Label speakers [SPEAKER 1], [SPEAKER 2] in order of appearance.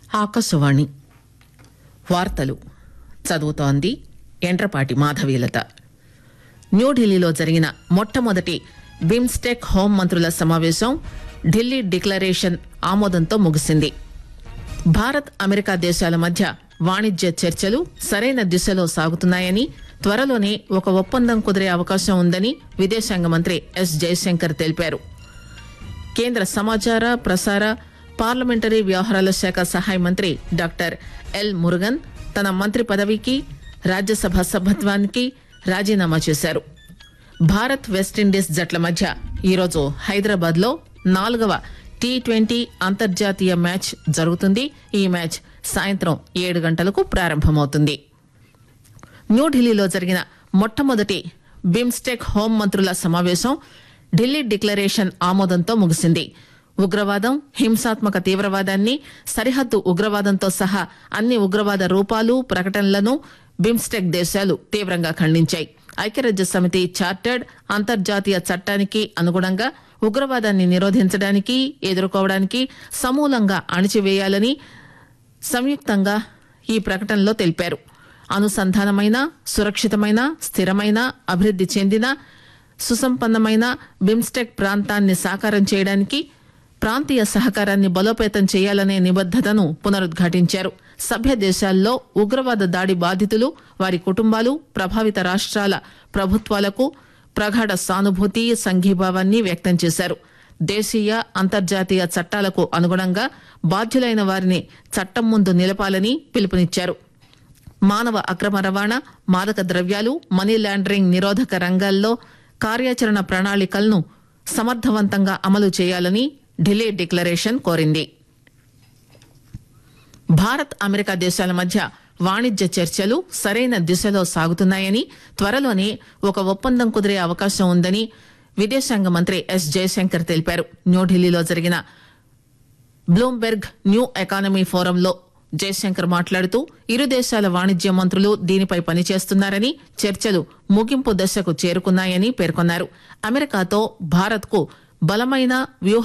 [SPEAKER 1] ఆకాశవాణి వార్తలు చదువుతోంది ఎండ్రపాటి మాధవీలత న్యూఢిల్లీలో జరిగిన మొట్టమొదటి బిమ్స్టెక్ హోం మంత్రుల సమావేశం ఢిల్లీ డిక్లరేషన్ ఆమోదంతో ముగిసింది భారత్ అమెరికా దేశాల మధ్య వాణిజ్య చర్చలు సరైన దిశలో సాగుతున్నాయని త్వరలోనే ఒక ఒప్పందం కుదిరే అవకాశం ఉందని విదేశాంగ మంత్రి ఎస్ జయశంకర్ తెలిపారు కేంద్ర సమాచార ప్రసార పార్లమెంటరీ వ్యవహారాల శాఖ సహాయ మంత్రి డాక్టర్ ఎల్ మురుగన్ తన మంత్రి పదవికి రాజ్యసభ సభ్యత్వానికి రాజీనామా చేశారు భారత్ వెస్టిండీస్ జట్ల మధ్య ఈరోజు హైదరాబాద్ లో నాలుగవ టీ ట్వంటీ అంతర్జాతీయ మ్యాచ్ జరుగుతుంది ఈ మ్యాచ్ సాయంత్రం ఏడు గంటలకు ప్రారంభమవుతుంది న్యూఢిల్లీలో జరిగిన మొట్టమొదటి బిమ్స్టెక్ హోం మంత్రుల సమావేశం ఢిల్లీ డిక్లరేషన్ ఆమోదంతో ముగిసింది ఉగ్రవాదం హింసాత్మక తీవ్రవాదాన్ని సరిహద్దు ఉగ్రవాదంతో సహా అన్ని ఉగ్రవాద రూపాలు ప్రకటనలను బిమ్స్టెక్ దేశాలు తీవ్రంగా ఖండించాయి ఐక్యరాజ్య సమితి చార్టర్డ్ అంతర్జాతీయ చట్టానికి అనుగుణంగా ఉగ్రవాదాన్ని నిరోధించడానికి ఎదుర్కోవడానికి సమూలంగా అణిచివేయాలని సంయుక్తంగా ఈ ప్రకటనలో తెలిపారు అనుసంధానమైన సురక్షితమైన స్థిరమైన అభివృద్ది చెందిన సుసంపన్నమైన బిమ్స్టెక్ ప్రాంతాన్ని సాకారం చేయడానికి ప్రాంతీయ సహకారాన్ని బలోపేతం చేయాలనే నిబద్దతను పునరుద్ఘాటించారు సభ్య దేశాల్లో ఉగ్రవాద దాడి బాధితులు వారి కుటుంబాలు ప్రభావిత రాష్ట్రాల ప్రభుత్వాలకు ప్రగాఢ సానుభూతి సంఘీభావాన్ని వ్యక్తం చేశారు దేశీయ అంతర్జాతీయ చట్టాలకు అనుగుణంగా బాధ్యులైన వారిని చట్టం ముందు నిలపాలని పిలుపునిచ్చారు మానవ అక్రమ రవాణా మాదక ద్రవ్యాలు మనీ లాండరింగ్ నిరోధక రంగాల్లో కార్యాచరణ ప్రణాళికలను సమర్థవంతంగా అమలు చేయాలని ఢిల్లీ డిక్లరేషన్ కోరింది భారత్ అమెరికా దేశాల మధ్య వాణిజ్య చర్చలు సరైన దిశలో సాగుతున్నాయని త్వరలోనే ఒక ఒప్పందం కుదిరే అవకాశం ఉందని విదేశాంగ మంత్రి ఎస్ జయశంకర్ తెలిపారు న్యూఢిల్లీలో జరిగిన బ్లూంబెర్గ్ న్యూ ఎకానమీ ఫోరంలో జయశంకర్ మాట్లాడుతూ ఇరు దేశాల వాణిజ్య మంత్రులు దీనిపై పనిచేస్తున్నారని చర్చలు ముగింపు దశకు చేరుకున్నాయని పేర్కొన్నారు అమెరికాతో భారత్ కు బలమైన వ్యూహ